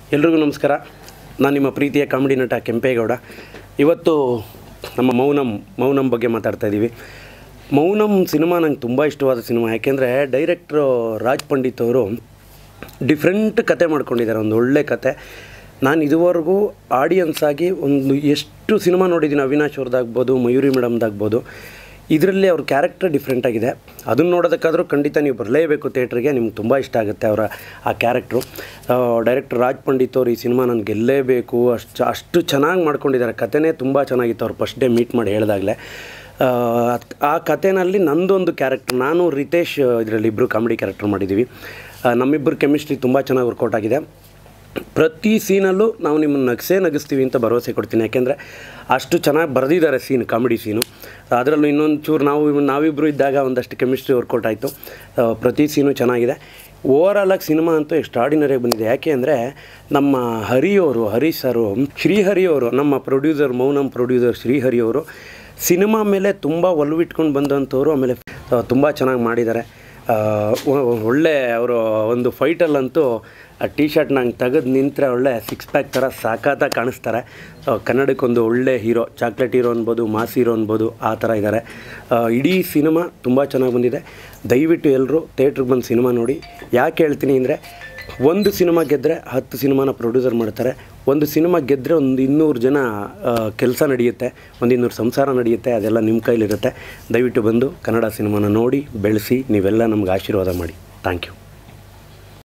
ಎಲ್ರಿಗೂ ನಮಸ್ಕಾರ ನಾನು ನಿಮ್ಮ ಪ್ರೀತಿಯ ಕಾಮಿಡಿ ನಟ ಕೆಂಪೇಗೌಡ ಇವತ್ತು ನಮ್ಮ ಮೌನಂ ಮೌನಂ ಬಗ್ಗೆ ಮಾತಾಡ್ತಾ ಇದ್ದೀವಿ ಮೌನಂ ಸಿನಿಮಾ ನಂಗೆ ತುಂಬ ಇಷ್ಟವಾದ ಸಿನಿಮಾ ಯಾಕೆಂದರೆ ಡೈರೆಕ್ಟ್ರು ರಾಜ್ ಪಂಡಿತ್ ಅವರು ಡಿಫ್ರೆಂಟ್ ಕತೆ ಮಾಡ್ಕೊಂಡಿದ್ದಾರೆ ಒಂದು ಒಳ್ಳೆ ಕತೆ ನಾನು ಇದುವರೆಗೂ ಆಡಿಯನ್ಸ್ ಆಗಿ ಒಂದು ಎಷ್ಟು ಸಿನಿಮಾ ನೋಡಿದ್ದೀನಿ ಅವಿನಾಶ್ ಅವ್ರದ್ದಾಗ್ಬೋದು ಮಯೂರಿ ಮೇಡಮ್ದಾಗ್ಬೋದು ಇದರಲ್ಲಿ ಅವ್ರ ಕ್ಯಾರೆಕ್ಟರ್ ಡಿಫ್ರೆಂಟ್ ಆಗಿದೆ ಅದನ್ನು ನೋಡೋದಕ್ಕಾದರೂ ಖಂಡಿತ ನೀವು ಬರಲೇಬೇಕು ಥಿಯೇಟ್ರಿಗೆ ನಿಮ್ಗೆ ತುಂಬ ಇಷ್ಟ ಆಗುತ್ತೆ ಅವರ ಆ ಕ್ಯಾರೆಕ್ಟ್ರು ಡೈರೆಕ್ಟರ್ ರಾಜ್ ಪಂಡಿತ್ ಅವರು ಈ ಸಿನಿಮಾ ನಾನು ಗೆಲ್ಲೇಬೇಕು ಅಷ್ಟು ಅಷ್ಟು ಚೆನ್ನಾಗಿ ಮಾಡ್ಕೊಂಡಿದ್ದಾರೆ ಕತೆನೇ ತುಂಬ ಚೆನ್ನಾಗಿತ್ತು ಅವ್ರು ಫಸ್ಟ್ ಡೇ ಮೀಟ್ ಮಾಡಿ ಹೇಳಿದಾಗಲೇ ಆ ಕಥೆನಲ್ಲಿ ನಂದೊಂದು ಕ್ಯಾರೆಕ್ಟರ್ ನಾನು ರಿತೇಶ್ ಇದರಲ್ಲಿ ಇಬ್ಬರು ಕಾಮಿಡಿ ಕ್ಯಾರೆಕ್ಟರ್ ಮಾಡಿದ್ದೀವಿ ಆ, ನಮ್ಮಿಬ್ಬರ ಕೆಮಿಸ್ಟ್ರಿ ತುಂಬ ಚೆನ್ನಾಗಿ ವರ್ಕೌಟ್ ಆಗಿದೆ ಪ್ರತಿ ಸೀನಲ್ಲೂ ನಾವು ನಿಮ್ಮನ್ನು ನಗಿಸೇ ನಗಿಸ್ತೀವಿ ಅಂತ ಭರವಸೆ ಕೊಡ್ತೀನಿ ಯಾಕೆಂದರೆ ಅಷ್ಟು ಚೆನ್ನಾಗಿ ಬರೆದಿದ್ದಾರೆ ಸೀನ್ ಕಾಮಿಡಿ ಸೀನು ಅದರಲ್ಲೂ ಇನ್ನೊಂದು ಚೂರು ನಾವು ನಾವಿಬ್ಬರು ಇದ್ದಾಗ ಒಂದಷ್ಟು ಕೆಮಿಸ್ಟ್ರಿ ವರ್ಕೌಟ್ ಆಯಿತು ಆ, ಪ್ರತಿ ಸೀನು ಚೆನ್ನಾಗಿದೆ ಓವರಾಲಾಗಿ ಸಿನಿಮಾ ಅಂತೂ ಎಕ್ಸ್ಟ್ರಾಡಿನರಿಯಾಗಿ ಬಂದಿದೆ ಯಾಕೆ ಅಂದರೆ ನಮ್ಮ ಹರಿಯವರು ಹರೀಶ್ ಸರು ಶ್ರೀಹರಿಯವರು ನಮ್ಮ ಪ್ರೊಡ್ಯೂಸರ್ ಮೌನಂ ಪ್ರೊಡ್ಯೂಸರ್ ಶ್ರೀಹರಿ ಅವರು ಸಿನಿಮಾ ಮೇಲೆ ತುಂಬ ಒಲವಿಟ್ಕೊಂಡು ಬಂದಂಥವ್ರು ಆಮೇಲೆ ತುಂಬ ಚೆನ್ನಾಗಿ ಮಾಡಿದ್ದಾರೆ ಆ, ಒ- ಒಳ್ಳೆ ಅವರು ಒಂದು ಫೈಟಲ್ಲಂತೂ ಆ ಟೀ ಶರ್ಟ್ ನಂಗೆ ತೆಗೆದು ನಿಂತರೆ ಒಳ್ಳೆ ಸಿಕ್ಸ್ ಪ್ಯಾಕ್ ಥರ ಸಾಕಾತಾಗಿ ಕಾಣಿಸ್ತಾರೆ ಆ, ಕನ್ನಡಕ್ಕೊಂದು ಒಳ್ಳೆ ಹೀರೋ ಚಾಕ್ಲೇಟ್ ಹೀರೋ ಅನ್ಬೋದು ಮಾಸ್ ಹೀರೋ ಅನ್ಬೋದು ಆ ಥರ ಇದ್ದಾರೆ ಆ, ಇಡೀ ಸಿನಿಮಾ ತುಂಬ ಚೆನ್ನಾಗಿ ಬಂದಿದೆ ದಯವಿಟ್ಟು ಎಲ್ಲರೂ ಥಿಯೇಟ್ರಿಗೆ ಬಂದು ಸಿನಿಮಾ ನೋಡಿ ಯಾಕೆ ಹೇಳ್ತೀನಿ ಅಂದರೆ ಒಂದು ಸಿನಿಮಾ ಗೆದ್ದರೆ ಹತ್ತು ಸಿನಿಮಾನ ಪ್ರೊಡ್ಯೂಸರ್ ಮಾಡ್ತಾರೆ ಒಂದು ಸಿನಿಮಾ ಗೆದ್ದರೆ ಒಂದು ಇನ್ನೂರು ಜನ ಕೆಲಸ ನಡೆಯುತ್ತೆ ಒಂದು ಇನ್ನೂರು ಸಂಸಾರ ನಡೆಯುತ್ತೆ ಅದೆಲ್ಲ ನಿಮ್ಮ ಕೈಲಿರುತ್ತೆ ದಯವಿಟ್ಟು ಬಂದು ಕನ್ನಡ ಸಿನಿಮಾನ ನೋಡಿ ಬೆಳೆಸಿ ನೀವೆಲ್ಲ ನಮ್ಗೆ ಆಶೀರ್ವಾದ ಮಾಡಿ ಥ್ಯಾಂಕ್ ಯು